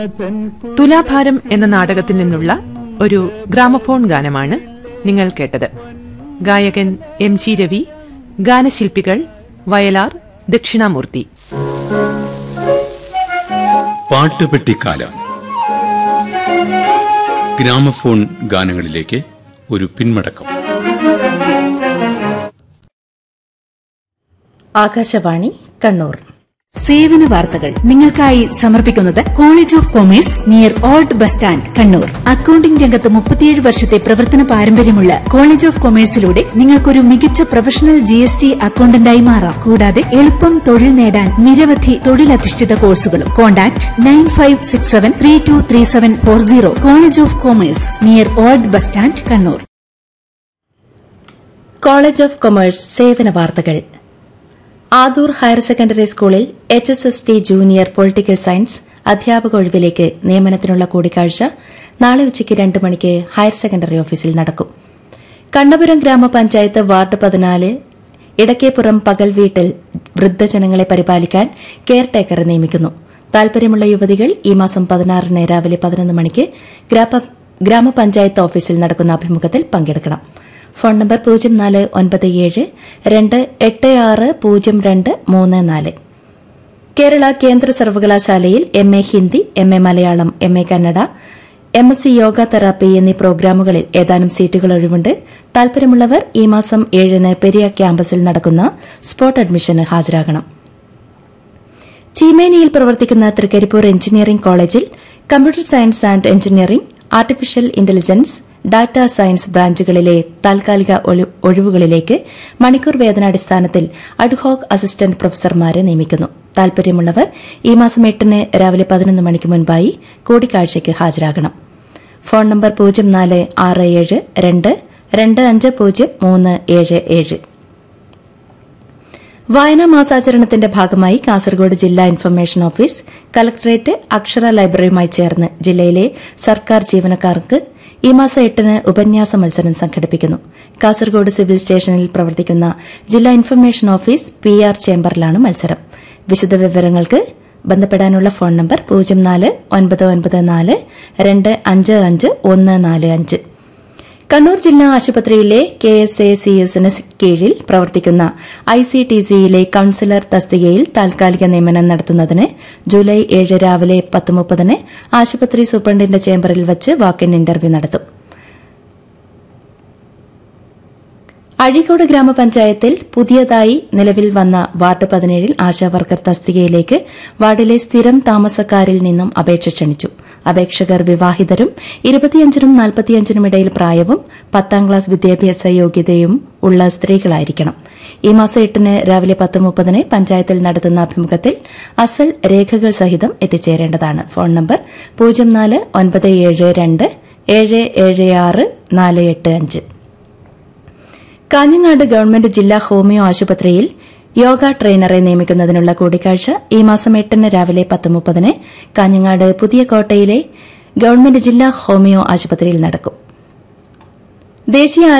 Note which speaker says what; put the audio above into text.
Speaker 1: തുലാഭാരം എന്ന നാടകത്തിൽ നിന്നുള്ള ഒരു ഗ്രാമഫോൺ ഗാനമാണ് നിങ്ങൾ കേട്ടത് ഗായകൻ എം ജി രവി ഗാനശില്പികൾ വയലാർ ദക്ഷിണാമൂർത്തി
Speaker 2: പാട്ടുപെട്ടിക്കാലം ഗ്രാമഫോൺ ഗാനങ്ങളിലേക്ക് ഒരു പിന്മടക്കം
Speaker 3: ആകാശവാണി കണ്ണൂർ
Speaker 4: സേവന വാർത്തകൾ നിങ്ങൾക്കായി സമർപ്പിക്കുന്നത് college of commerce near old bus stand Kannur accounting രംഗത്ത് മുപ്പത്തിയേഴ് വർഷത്തെ പ്രവർത്തന പാരമ്പര്യമുള്ള കോളേജ് ഓഫ് കൊമേഴ്സിലൂടെ നിങ്ങൾക്കൊരു മികച്ച പ്രൊഫഷണൽ ജി എസ് ടി അക്കൌണ്ടന്റായി മാറാം കൂടാതെ എളുപ്പം തൊഴിൽ നേടാൻ നിരവധി തൊഴിലധിഷ്ഠിത കോഴ്സുകളും contact nine five six seven three two three seven four zero college of commerce near old bus stand Kannur
Speaker 3: college of commerce സേവന വാർത്തകൾ ആദൂർ ഹയർ സെക്കൻഡറി സ്കൂളിൽ H S S T junior political science അധ്യാപക ഒഴിവിലേക്ക് നിയമനത്തിനുള്ള കൂടിക്കാഴ്ച നാളെ ഉച്ചയ്ക്ക് രണ്ട് മണിക്ക് ഹയർ സെക്കൻഡറി ഓഫീസിൽ നടക്കും കണ്ണപുരം ഗ്രാമപഞ്ചായത്ത് വാർഡ് പതിനാല് ഇടക്കേപ്പുറം പകൽ വീട്ടിൽ വൃദ്ധജനങ്ങളെ പരിപാലിക്കാൻ കെയർ ടേക്കറെ നിയമിക്കുന്നു താൽപര്യമുള്ള യുവതികൾ ഈ മാസം പതിനാറിന് രാവിലെ പതിനൊന്ന് മണിക്ക് ഗ്രാമ- ഗ്രാമപഞ്ചായത്ത് ഓഫീസിൽ നടക്കുന്ന അഭിമുഖത്തിൽ പങ്കെടുക്കണം ഫോൺ നമ്പർ പൂജ്യം നാല് ഒൻപത് ഏഴ് രണ്ട് എട്ട് ആറ് പൂജ്യം രണ്ട് മൂന്ന് നാല് കേരള കേന്ദ്ര സർവകലാശാലയിൽ M A Hindi M A Malayalam M A Kannada M S C yoga therapy എന്നീ പ്രോഗ്രാമുകളിൽ ഏതാനും സീറ്റുകൾ ഒഴിവുണ്ട് താൽപര്യമുള്ളവർ ഈ മാസം ഏഴിന് പെരിയ ക്യാമ്പസിൽ നടക്കുന്ന സ്പോട്ട് അഡ്മിഷന് ഹാജരാകണം ചീമേനിയിൽ പ്രവർത്തിക്കുന്ന തൃക്കരിപ്പൂർ എഞ്ചിനീയറിംഗ് കോളേജിൽ computer science and engineering artificial intelligence data science ബ്രാഞ്ചുകളിലെ താൽക്കാലിക ഒഴി- ഒഴിവുകളിലേക്ക് മണിക്കൂർ വേതനാടിസ്ഥാനത്തിൽ അഡ്ഹോക് അസിസ്റ്റന്റ് പ്രൊഫസർമാരെ നിയമിക്കുന്നു താൽപര്യമുള്ളവർ ഈ മാസം എട്ടിന് രാവിലെ പതിനൊന്ന് മണിക്ക് മുൻപായി കൂടിക്കാഴ്ചയ്ക്ക് ഹാജരാകണം ഫോൺ നമ്പർ പൂജ്യം നാല് ആറ് ഏഴ് രണ്ട് രണ്ട് അഞ്ച് പൂജ്യം മൂന്ന് ഏഴ് ഏഴ് വായനാ മാസാചരണത്തിന്റെ ഭാഗമായി കാസർഗോഡ് ജില്ലാ ഇൻഫർമേഷൻ ഓഫീസ് കലക്ടറേറ്റ് അക്ഷര ലൈബ്രറിയുമായി ചേർന്ന് ജില്ലയിലെ സർക്കാർ ജീവനക്കാർക്ക് ഈ മാസം എട്ടിന് ഉപന്യാസ മത്സരം സംഘടിപ്പിക്കുന്നു കാസർഗോഡ് സിവിൽ സ്റ്റേഷനിൽ പ്രവർത്തിക്കുന്ന ജില്ലാ ഇൻഫർമേഷൻ ഓഫീസ് പി ആർ ചേംബറിലാണ് മത്സരം വിശദവിവരങ്ങൾക്ക് ബന്ധപ്പെടാനുള്ള ഫോൺ നമ്പർ പൂജ്യം നാല് ഒൻപത് ഒൻപത് നാല് രണ്ട് അഞ്ച് അഞ്ച് ഒന്ന് നാല് അഞ്ച് കണ്ണൂർ ജില്ലാ ആശുപത്രിയിലെ കെ എസ് എ സി എസിന് കീഴിൽ പ്രവർത്തിക്കുന്ന ഐ സി ടി സിയിലെ കൌൺസിലർ തസ്തികയിൽ താൽക്കാലിക നിയമനം നടത്തുന്നതിന് ജൂലൈ ഏഴ് രാവിലെ പത്ത് മുപ്പതിന് ആശുപത്രി സൂപ്രണ്ടിന്റെ ചേംബറിൽ വച്ച് വാക്കിൻ ഇന്റർവ്യൂ നടത്തും അഴീക്കോട് ഗ്രാമപഞ്ചായത്തിൽ പുതിയതായി നിലവിൽ വന്ന വാർഡ് പതിനേഴിൽ ആശാവർക്കർ തസ്തികയിലേക്ക് വാർഡിലെ സ്ഥിരം താമസക്കാരിൽ നിന്നും അപേക്ഷ ക്ഷണിച്ചു അപേക്ഷകർ വിവാഹിതരും ഇരുപത്തിയഞ്ചിനും നാൽപ്പത്തിയഞ്ചിനും ഇടയിൽ പ്രായവും പത്താം ക്ലാസ് വിദ്യാഭ്യാസ യോഗ്യതയും ഉള്ള സ്ത്രീകളായിരിക്കണം ഈ മാസം എട്ടിന് രാവിലെ പത്ത് മുപ്പതിന് പഞ്ചായത്തിൽ നടത്തുന്ന അഭിമുഖത്തിൽ അസൽ രേഖകൾ സഹിതം എത്തിച്ചേരേണ്ടതാണ് ഫോൺ നമ്പർ പൂജ്യം നാല് ഒൻപത് ഏഴ് രണ്ട് ഏഴ് ഏഴ് ആറ് നാല് എട്ട് അഞ്ച് കാഞ്ഞങ്ങാട് ഗവൺമെന്റ് ജില്ലാ ഹോമിയോ ആശുപത്രിയിൽ യോഗ ട്രെയിനറെ നിയമിക്കുന്നതിനുള്ള കൂടിക്കാഴ്ച ഈ മാസം എട്ടിന് രാവിലെ പത്ത് മുപ്പതിന് കാഞ്ഞങ്ങാട് പുതിയ കോട്ടയിലെ ഗവൺമെന്റ് ജില്ലാ ഹോമിയോ ആശുപത്രിയിൽ നടക്കും ദേശീയ